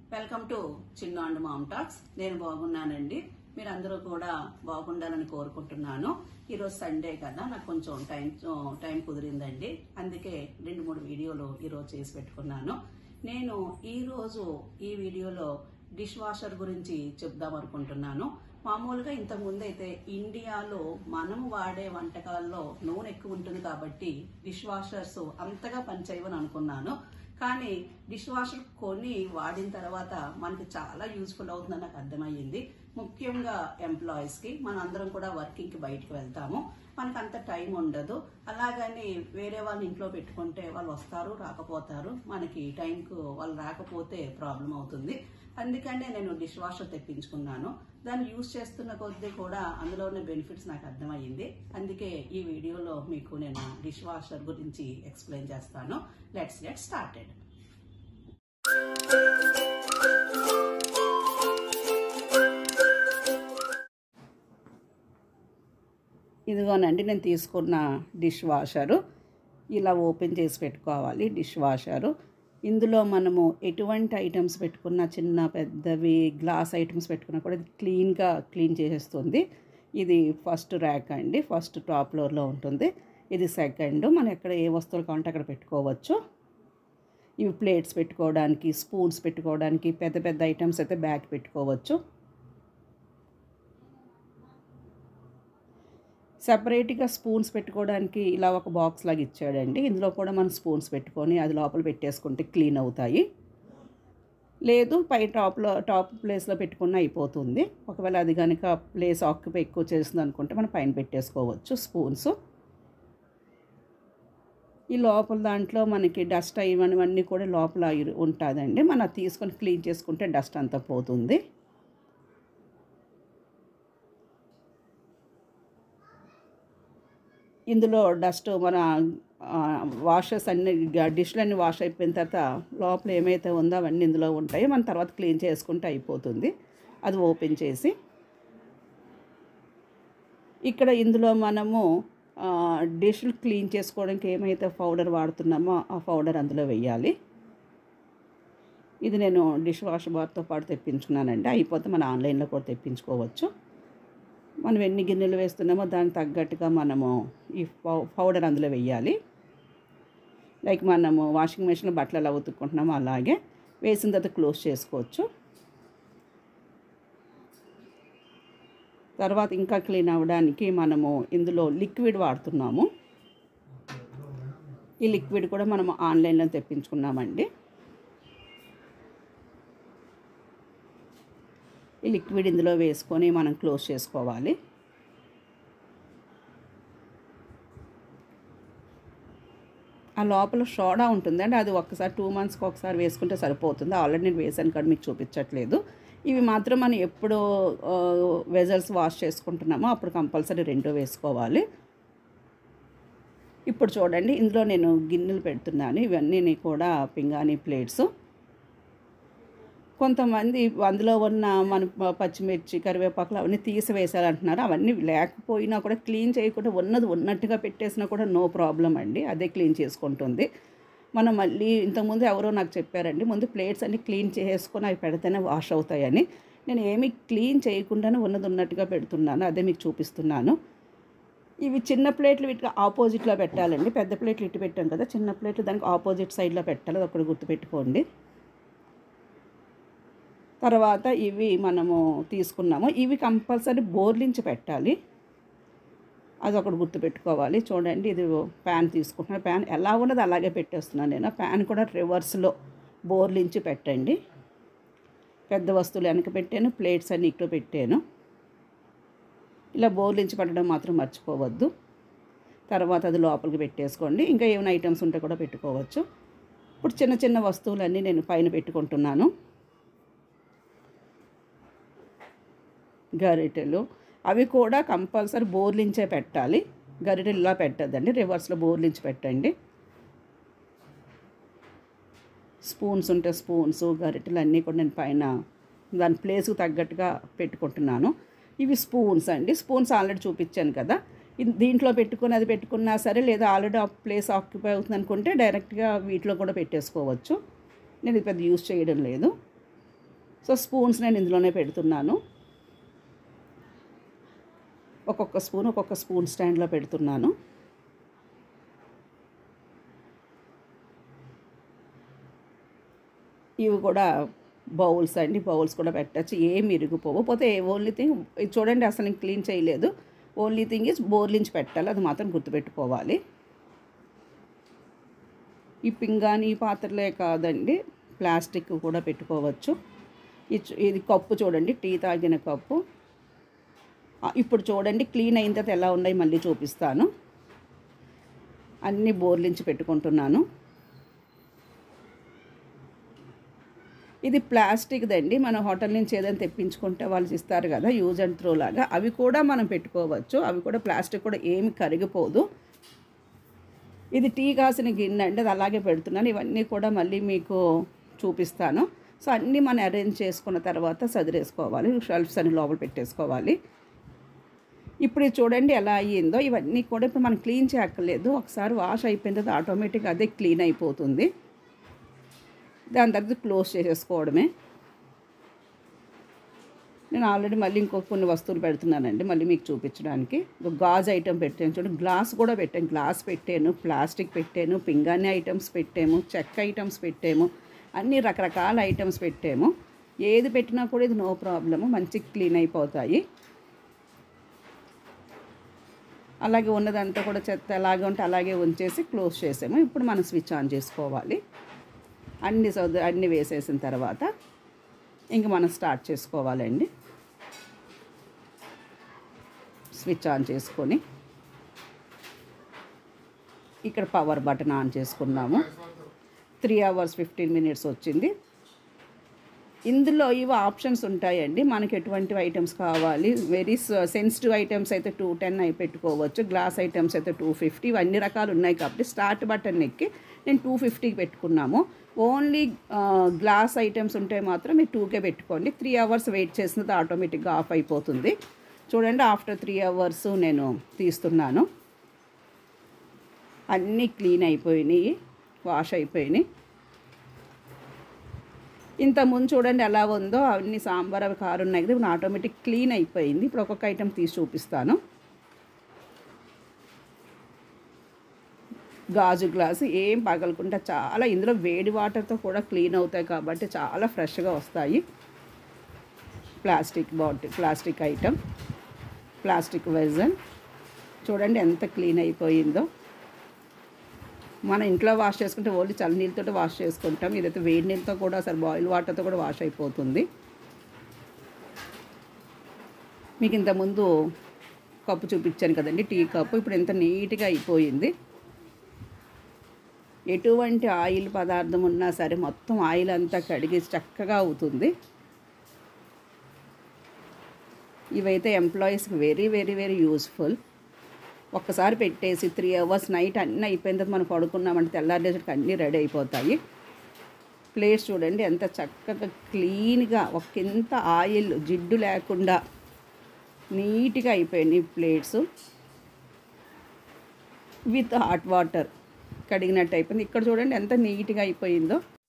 welcome to Chinna and mom talks నేను బాగున్నానండి మీరందరూ కూడా బాగుండాలని కోరుకుంటున్నాను ఈరోజు సండే కదా నాకు కొంచెం టైం టైం కుదిరిందండి అందుకే రెండు మూడు వీడియోలు ఈరోజు చేసి పెట్టుకున్నాను నేను ఈ రోజు ఈ వీడియోలో డిష్ వాషర్ గురించి చెప్దాం అనుకుంటున్నాను మామూలుగా ఇంతకు ముందు అయితే ఇండియాలో మనం వాడే వంటకాల్లో నూనె ఎక్కువ ఉంటుంది కాబట్టి డిష్ వాషర్స్ అంతగా పనిచేయవని అనుకున్నాను కానీ డిష్ వాషర్ కొని వాడిన తర్వాత మనకి చాలా యూజ్ఫుల్ అవుతుందని నాకు అర్థమయ్యింది ముఖ్యంగా ఎంప్లాయీస్ కి మన అందరం కూడా వర్కింగ్ కి బయటకు వెళ్తాము మనకు అంత టైం ఉండదు అలాగని వేరే వాళ్ళ ఇంట్లో పెట్టుకుంటే వాళ్ళు వస్తారు రాకపోతారు మనకి టైంకు వాళ్ళు రాకపోతే ప్రాబ్లం అవుతుంది అందుకనే నేను డిష్ వాషర్ తెప్పించుకున్నాను దాన్ని యూజ్ చేస్తున్న కొద్దీ కూడా అందులో ఉన్న బెనిఫిట్స్ నాకు అర్థమయ్యింది అందుకే ఈ వీడియోలో మీకు నేను డిష్ వాషర్ గురించి ఎక్స్ప్లెయిన్ చేస్తాను లెట్స్ గెట్ స్టార్టెడ్ ఇదిగోనండి నేను తీసుకున్న డిష్ వాషరు ఇలా ఓపెన్ చేసి పెట్టుకోవాలి డిష్ వాషరు ఇందులో మనము ఎటువంటి ఐటమ్స్ పెట్టుకున్నా చిన్న పెద్దవి గ్లాస్ ఐటమ్స్ పెట్టుకున్నా కూడా ఇది క్లీన్గా క్లీన్ చేసేస్తుంది ఇది ఫస్ట్ ర్యాక్ అండి ఫస్ట్ టాప్ ఫ్లోర్లో ఉంటుంది ఇది సెకండ్ మనం ఎక్కడ ఏ వస్తువులు కావాలంటే అక్కడ పెట్టుకోవచ్చు ఇవి ప్లేట్స్ పెట్టుకోవడానికి స్పూన్స్ పెట్టుకోవడానికి పెద్ద పెద్ద ఐటమ్స్ అయితే బ్యాగ్ పెట్టుకోవచ్చు సపరేట్గా స్పూన్స్ పెట్టుకోవడానికి ఇలా ఒక బాక్స్ లాగా ఇచ్చాడండి ఇందులో కూడా మనం స్పూన్స్ పెట్టుకొని అది లోపల పెట్టేసుకుంటే క్లీన్ అవుతాయి లేదు పై టాప్లో టాప్ ప్లేస్లో పెట్టుకున్న అయిపోతుంది ఒకవేళ అది కనుక ప్లేస్ ఆక్యుపై ఎక్కువ చేస్తుంది అనుకుంటే మనం పైన పెట్టేసుకోవచ్చు స్పూన్స్ ఈ లోపల దాంట్లో మనకి డస్ట్ ఇవన్నీ కూడా లోపల ఉంటుందండి మనం అది తీసుకొని క్లీన్ చేసుకుంటే డస్ట్ అంతా పోతుంది ఇందులో డస్ట్ మన వాషెస్ అన్ని డిష్లు అన్ని వాష్ అయిపోయిన తర్వాత లోపల ఏమైతే ఉందో అవన్నీ ఇందులో ఉంటాయి మన తర్వాత క్లీన్ చేసుకుంటే అయిపోతుంది అది ఓపెన్ చేసి ఇక్కడ ఇందులో మనము డిష్లు క్లీన్ చేసుకోవడానికి ఏమైతే పౌడర్ వాడుతున్నామో ఆ పౌడర్ అందులో వేయాలి ఇది నేను డిష్ వాష్ బార్తో పాటు తెప్పించుకున్నానండి అయిపోతే మన ఆన్లైన్లో కూడా తెప్పించుకోవచ్చు మనం ఎన్ని గిన్నెలు వేస్తున్నామో దానికి తగ్గట్టుగా మనము ఈ పౌడర్ అందులో వెయ్యాలి లైక్ మనము వాషింగ్ మెషిన్లో బట్టలు ఎలా ఉతుక్కుంటున్నామో అలాగే వేసిన తర్వాత క్లోజ్ చేసుకోవచ్చు తర్వాత ఇంకా క్లీన్ అవ్వడానికి మనము ఇందులో లిక్విడ్ వాడుతున్నాము ఈ లిక్విడ్ కూడా మనము ఆన్లైన్లో తెప్పించుకున్నామండి ఈ లిక్విడ్ ఇందులో వేసుకొని మనం క్లోజ్ చేసుకోవాలి ఆ లోపల సోడా ఉంటుందండి అది ఒక్కసారి టూ మంత్స్కి ఒకసారి వేసుకుంటే సరిపోతుంది ఆల్రెడీ నేను వేసాను కానీ మీకు చూపించట్లేదు ఇవి మాత్రం మనం ఎప్పుడు వెజల్స్ వాష్ చేసుకుంటున్నామో అప్పుడు కంపల్సరీ రెండు వేసుకోవాలి ఇప్పుడు చూడండి ఇందులో నేను గిన్నెలు పెడుతున్నాను ఇవన్నీ కూడా పింగాణి ప్లేట్స్ కొంతమంది అందులో ఉన్న మన పచ్చిమిర్చి కరివేపాకులు అవన్నీ తీసివేసాలంటున్నారు అవన్నీ లేకపోయినా కూడా క్లీన్ చేయకుండా ఉన్నది ఉన్నట్టుగా పెట్టేసినా కూడా నో ప్రాబ్లం అండి అదే క్లీన్ చేసుకుంటుంది మనం మళ్ళీ ఇంతకుముందు ఎవరో నాకు చెప్పారండి ముందు ప్లేట్స్ అన్ని క్లీన్ చేసుకొని అవి పెడితేనే వాష్ అవుతాయని నేను ఏమి క్లీన్ చేయకుండానే ఉన్నది ఉన్నట్టుగా పెడుతున్నాను అదే మీకు చూపిస్తున్నాను ఇవి చిన్న ప్లేట్లు వీటికి ఆపోజిట్లో పెట్టాలండి పెద్ద ప్లేట్లు ఇటు పెట్టాం కదా చిన్న ప్లేట్లు దానికి ఆపోజిట్ సైడ్లో పెట్టాలి అది ఒకటి గుర్తుపెట్టుకోండి తర్వాత ఇవి మనము తీసుకున్నాము ఇవి కంపల్సరీ బోర్లించి పెట్టాలి అది ఒకటి గుర్తుపెట్టుకోవాలి చూడండి ఇది ప్యాన్ తీసుకుంటున్నాను ప్యాన్ ఎలా ఉన్నది అలాగే పెట్టేస్తున్నాను నేను ప్యాన్ కూడా రివర్స్లో బోర్లించి పెట్టండి పెద్ద వస్తువులు వెనక పెట్టాను ప్లేట్స్ అన్ని ఇటు పెట్టాను ఇలా బోర్లించి పెట్టడం మాత్రం మర్చిపోవద్దు తర్వాత అది లోపలికి పెట్టేసుకోండి ఇంకా ఏమైనా ఐటమ్స్ ఉంటే కూడా పెట్టుకోవచ్చు ఇప్పుడు చిన్న చిన్న వస్తువులన్నీ నేను పైన పెట్టుకుంటున్నాను గరిటెలు అవి కూడా కంపల్సరీ బోర్లించే పెట్టాలి గరిటెలు ఇలా పెట్టద్దండి రివర్స్లో బోర్లించి పెట్టండి స్పూన్స్ ఉంటే స్పూన్స్ గరిటెలు అన్నీ కూడా నేను పైన దాని ప్లేస్కి తగ్గట్టుగా పెట్టుకుంటున్నాను ఇవి స్పూన్స్ అండి స్పూన్స్ ఆల్రెడీ చూపించాను కదా దీంట్లో పెట్టుకుని అది పెట్టుకున్నా సరే లేదా ఆల్రెడీ ఆ ప్లేస్ ఆక్యుపై అవుతుంది అనుకుంటే డైరెక్ట్గా వీటిలో కూడా పెట్టేసుకోవచ్చు నేను ఇది పెద్ద యూస్ చేయడం లేదు సో స్పూన్స్ నేను ఇందులోనే పెడుతున్నాను ఒక్కొక్క స్పూన్ ఒక్కొక్క స్పూన్ స్టాండ్లో పెడుతున్నాను ఇవి కూడా బౌల్స్ అండి బౌల్స్ కూడా పెట్టచ్చు ఏం ఇరిగిపోవు పోతే ఓన్లీ థింగ్ ఇది చూడండి అసలు నేను క్లీన్ చేయలేదు ఓన్లీ థింగ్ ఇస్ బోర్లించి పెట్టాలి అది మాత్రం గుర్తుపెట్టుకోవాలి ఈ పింగాణి పాత్రలే కాదండి ప్లాస్టిక్ కూడా పెట్టుకోవచ్చు ఇది ఇది కప్పు చూడండి టీ తాగిన కప్పు ఆ, ఇప్పుడు చూడండి క్లీన్ అయిన తర్వాత ఎలా ఉన్నాయి మళ్ళీ చూపిస్తాను అన్నీ బోర్లించి పెట్టుకుంటున్నాను ఇది ప్లాస్టిక్దండి మన హోటల్ నుంచి ఏదైనా తెప్పించుకుంటే వాళ్ళు ఇస్తారు కదా యూజ్ అండ్ త్రో లాగా అవి కూడా మనం పెట్టుకోవచ్చు అవి కూడా ప్లాస్టిక్ కూడా ఏమి కరిగిపోదు ఇది టీ కాసిన గిన్నె అంటే అది అలాగే పెడుతున్నాను ఇవన్నీ కూడా మళ్ళీ మీకు చూపిస్తాను సో అన్నీ మనం అరేంజ్ చేసుకున్న తర్వాత సదిరేసుకోవాలి షెల్ఫ్స్ అన్ని లోపల పెట్టేసుకోవాలి ఇప్పుడు ఇది చూడండి ఎలా అయ్యిందో ఇవన్నీ కూడా ఇప్పుడు మనం క్లీన్ చేయక్కర్లేదు ఒకసారి వాష్ అయిపోయిన తర్వాత ఆటోమేటిక్గా అదే క్లీన్ అయిపోతుంది దాని తర్వాత క్లోజ్ చేసేసుకోవడమే నేను ఆల్రెడీ మళ్ళీ ఇంకో కొన్ని వస్తువులు పెడుతున్నానండి మళ్ళీ మీకు చూపించడానికి ఒక గాజ్ ఐటెం పెట్టాను చూడండి గ్లాస్ కూడా పెట్టాను గ్లాస్ పెట్టాను ప్లాస్టిక్ పెట్టాను పింగాణి ఐటమ్స్ పెట్టాము చెక్క ఐటమ్స్ పెట్టాము అన్ని రకరకాల ఐటమ్స్ పెట్టాము ఏది పెట్టినా కూడా ఇది నో ప్రాబ్లము మంచి క్లీన్ అయిపోతాయి అలాగే ఉన్నదంతా కూడా చెత్త అలాగే ఉంటే అలాగే ఉంచేసి క్లోజ్ చేసాము ఇప్పుడు మనం స్విచ్ ఆన్ చేసుకోవాలి అన్ని సౌద అన్ని వేసేసిన తర్వాత ఇంక మనం స్టార్ట్ చేసుకోవాలండి స్విచ్ ఆన్ చేసుకొని ఇక్కడ పవర్ బటన్ ఆన్ చేసుకున్నాము త్రీ అవర్స్ ఫిఫ్టీన్ మినిట్స్ వచ్చింది ఇందులో ఇవి ఆప్షన్స్ ఉంటాయండి మనకి ఎటువంటి ఐటమ్స్ కావాలి వెరీ సెన్సిటివ్ ఐటమ్స్ అయితే టూ టెన్ అయి పెట్టుకోవచ్చు గ్లాస్ ఐటమ్స్ అయితే టూ ఫిఫ్టీ ఇవన్నీ రకాలు ఉన్నాయి కాబట్టి స్టార్ట్ బటన్ ఎక్కి నేను టూ ఫిఫ్టీకి పెట్టుకున్నాము ఓన్లీ గ్లాస్ ఐటమ్స్ ఉంటే మాత్రం మీరు టూకే పెట్టుకోండి త్రీ అవర్స్ వెయిట్ చేసినది ఆటోమేటిక్గా ఆఫ్ అయిపోతుంది చూడండి ఆఫ్టర్ త్రీ అవర్స్ నేను తీస్తున్నాను అన్నీ క్లీన్ అయిపోయినాయి వాష్ అయిపోయినాయి ఇంత ముందు చూడండి ఎలా ఉందో అవన్నీ సాంబార్ అవి కారు ఉన్నాయి కదా ఇప్పుడు ఆటోమేటిక్ క్లీన్ అయిపోయింది ఇప్పుడు ఒక్కొక్క ఐటెం తీసి చూపిస్తాను గాజు గ్లాసు ఏం పగలకుండా చాలా ఇందులో వేడి వాటర్తో కూడా క్లీన్ అవుతాయి కాబట్టి చాలా ఫ్రెష్గా వస్తాయి plastic bottle plastic item plastic వెజన్ చూడండి ఎంత క్లీన్ అయిపోయిందో మన ఇంట్లో వాష్ చేసుకుంటే ఓన్లీ చల్ల నీళ్ళతో వాష్ చేసుకుంటాం ఇదైతే వేడి నీళ్ళతో కూడా అసలు బాయిల్ వాటర్తో కూడా వాష్ అయిపోతుంది మీకు ఇంతకుముందు కప్పు చూపించాను కదండి టీ కప్పు ఇప్పుడు ఎంత నీట్గా అయిపోయింది ఎటువంటి ఆయిల్ పదార్థం ఉన్నా సరే మొత్తం ఆయిల్ అంతా కడిగి చక్కగా అవుతుంది ఇవైతే ఎంప్లాయీస్కి వెరీ వెరీ వెరీ యూస్ఫుల్ ఒక్కసారి పెట్టేసి త్రీ అవర్స్ నైట్ అన్నీ అయిపోయిన తర్వాత మనం పడుకున్నామంటే తెల్లారేసరికి అన్నీ రెడీ అయిపోతాయి ప్లేట్స్ చూడండి ఎంత చక్కగా క్లీన్గా ఒకంత ఆయిల్ జిడ్డు లేకుండా నీట్గా అయిపోయినాయి ప్లేట్స్ విత్ హాట్ వాటర్ కడిగినట్టు అయిపోయింది ఇక్కడ చూడండి ఎంత నీట్గా అయిపోయిందో